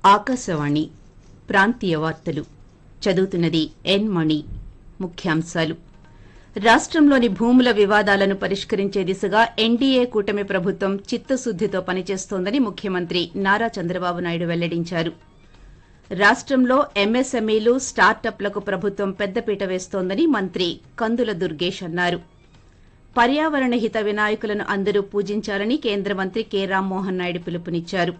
ఆకాశవాణి ప్రాంతీయ వార్తలు చదువుతున్నది ఎన్ మణి ముఖ్యాంశాలు రాష్ట్రంలోని భూముల వివాదాలను పరిష్కరించే దిశగా ఎన్డీఏ కూటమి ప్రభుత్వం చిత్తశుద్దితో పనిచేస్తోందని ముఖ్యమంత్రి నారా చంద్రబాబు నాయుడు వెల్లడించారు రాష్ట్రంలో ఎంఎస్ఎంఈలు స్టార్టప్లకు ప్రభుత్వం పెద్దపీట వేస్తోందని మంత్రి కందుల దుర్గేష్ అన్నారు పర్యావరణ హిత వినాయకులను అందరూ పూజించాలని కేంద్ర మంత్రి కె రామ్మోహన్ నాయుడు పిలుపునిచ్చారు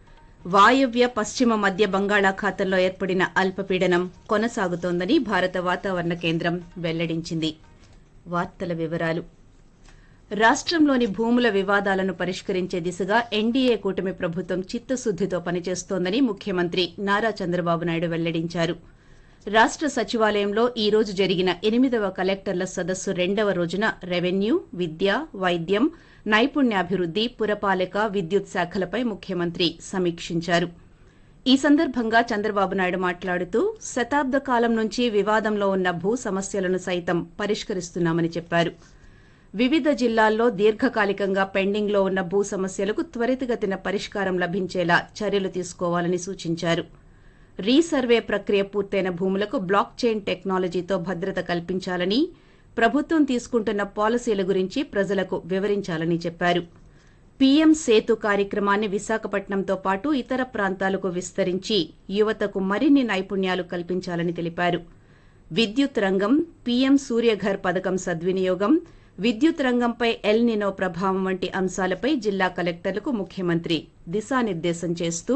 వాయవ్య పశ్చిమ మధ్య బంగాళాఖాతంలో ఏర్పడిన అల్పపీడనం కొనసాగుతోందని భారత వాతావరణ కేంద్రం వెల్లడించింది వార్తల వివరాలు రాష్ట్రంలోని భూముల వివాదాలను పరిష్కరించే దిశగా ఎన్డీఏ కూటమి ప్రభుత్వం చిత్తశుద్దితో పనిచేస్తోందని ముఖ్యమంత్రి నారా చంద్రబాబు నాయుడు వెల్లడించారు రాష్ట్ర సచివాలయంలో ఈ రోజు జరిగిన ఎనిమిదవ కలెక్టర్ల సదస్సు రెండవ రోజున రెవెన్యూ విద్య వైద్యం నైపుణ్యాభివృద్ది పురపాలక విద్యుత్ శాఖలపై ముఖ్యమంత్రి సమీక్షించారు ఈ సందర్భంగా చంద్రబాబు నాయుడు మాట్లాడుతూ శతాబ్ద కాలం నుంచి వివాదంలో ఉన్న భూ సమస్యలను సైతం పరిష్కరిస్తున్నామని చెప్పారు వివిధ జిల్లాల్లో దీర్ఘకాలికంగా పెండింగ్లో ఉన్న భూ సమస్యలకు త్వరితగతిన పరిష్కారం లభించేలా చర్యలు తీసుకోవాలని సూచించారు రీసర్వే ప్రక్రియ పూర్తయిన భూములకు బ్లాక్ చైన్ టెక్నాలజీతో భద్రత కల్పించాలని ప్రభుత్వం తీసుకుంటున్న పాలసీల గురించి ప్రజలకు వివరించాలని చెప్పారు పీఎం సేతు కార్యక్రమాన్ని విశాఖపట్నంతో పాటు ఇతర ప్రాంతాలకు విస్తరించి యువతకు మరిన్ని నైపుణ్యాలు కల్పించాలని తెలిపారు విద్యుత్ రంగం పీఎం సూర్యఘర్ పథకం సద్వినియోగం విద్యుత్ రంగంపై ఎల్ నినో ప్రభావం వంటి అంశాలపై జిల్లా కలెక్టర్లకు ముఖ్యమంత్రి దిశానిర్దేశం చేస్తూ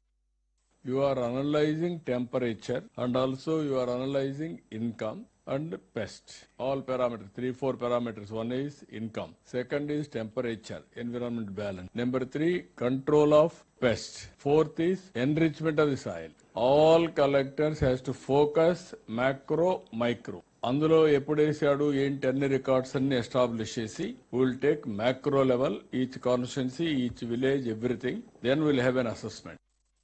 you are analyzing temperature and also you are analyzing income and pest all parameters three four parameters one is income second is temperature environment balance number three control of pest fourth is enrichment of the soil all collectors has to focus macro micro అందులో ఎప్పుడు వేసాడు ఏంటి అన్ని records అన్ని establish చేసి will take macro level each constituency each village everything then will have N assessment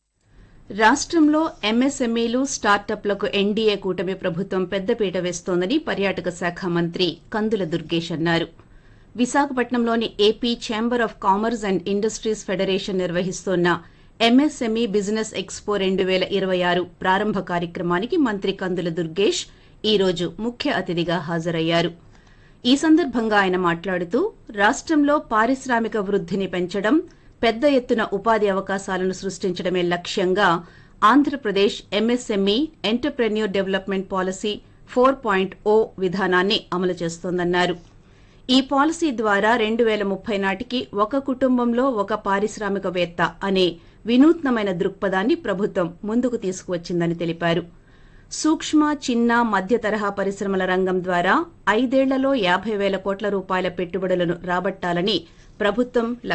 రాష్ట్రంలో ఎంఎస్ఎంఈలు స్టార్టప్లకు NDA కూటమి ప్రభుత్వం పెద్దపీట వేస్తోందని పర్యాటక శాఖ మంత్రి కందుల దుర్గేష్ అన్నారు విశాఖపట్నంలోని AP chamber of commerce and industries federation నిర్వహిస్తోన్న ఎంఎస్ఎంఈ బిజినెస్ ఎక్స్పో రెండు వేల ఇరవై ఆరు ప్రారంభ కార్యక్రమానికి మంత్రి కందుల దుర్గేష్ ఈ రోజు ముఖ్య అతిథిగా హాజరయ్యారు ఈ సందర్భంగా ఆయన మాట్లాడుతూ రాష్ట్రంలో పారిశ్రామిక వృద్ధిని పెంచడం పెద్ద ఎత్తున ఉపాధి అవకాశాలను సృష్టించడమే లక్ష్యంగా Andhra Pradesh MSME entrepreneur development policy four point ఓ విధానాన్ని అమలు చేస్తోందన్నారు ఈ పాలసీ ద్వారా రెండు వేల ముప్పై నాటికి ఒక కుటుంబంలో ఒక పారిశ్రామికవేత్త అనే వినూత్నమైన దృక్పథాన్ని ప్రభుత్వం ముందుకు తీసుకువచ్చిందని తెలిపారు సూక్ష్మ చిన్న మధ్య తరహా పరిశ్రమల రంగం ద్వారా ఐదేళ్లలో యాభై వేల కోట్ల రూపాయల పెట్టుబడులను రాబట్టాలని ప్రభుత్వం